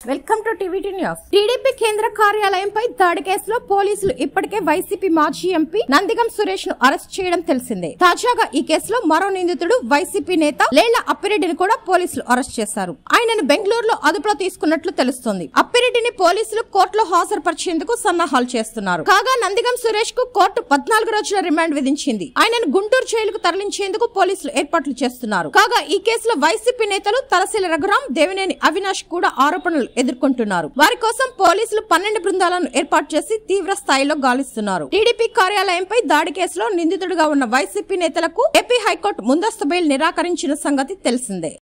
welcome to TVT news TDP కేంద్ర కార్యాలయంపై దాడి కేసులో పోలీసులు ఇప్పటికే వైసీపీ మాజీ ఎంపీ నందిగం సురేష్ ను అరెస్ట్ చేయడం తెలిసిందే తాజాగా ఈ కేసులో మరో నిందితుడు వైసీపీ నేత లేళ్ల అప్పిరెడ్డిని కూడా పోలీసులు అరెస్ట్ చేశారు ఆయనను బెంగళూరులో అదుపులో తీసుకున్నట్లు తెలుస్తోంది అప్పిరెడ్డిని పోలీసులు కోర్టులో హాజరుపరిచేందుకు సన్నాహాలు చేస్తున్నారు కాగా నందిగం సురేష్ కు కోర్టు పద్నాలుగు రోజుల రిమాండ్ విధించింది ఆయనను గుంటూరు జైలుకు తరలించేందుకు పోలీసులు ఏర్పాట్లు చేస్తున్నారు కాగా ఈ కేసులో వైసీపీ నేతలు తలసిల రఘురాం దేవినేని అవినాష్ కూడా ఆరోపణలు ఎదుర్కొంటున్నారు వారి కోసం పోలీసులు పన్నెండు బృందాలను ఏర్పాటు చేసి తీవ్ర స్థాయిలో గాలిస్తున్నారు టీడీపీ కార్యాలయంపై దాడి కేసులో నిందితుడిగా ఉన్న వైసీపీ నేతలకు ఏపీ హైకోర్టు ముందస్తు బెయిల్ నిరాకరించిన సంగతి తెలిసిందే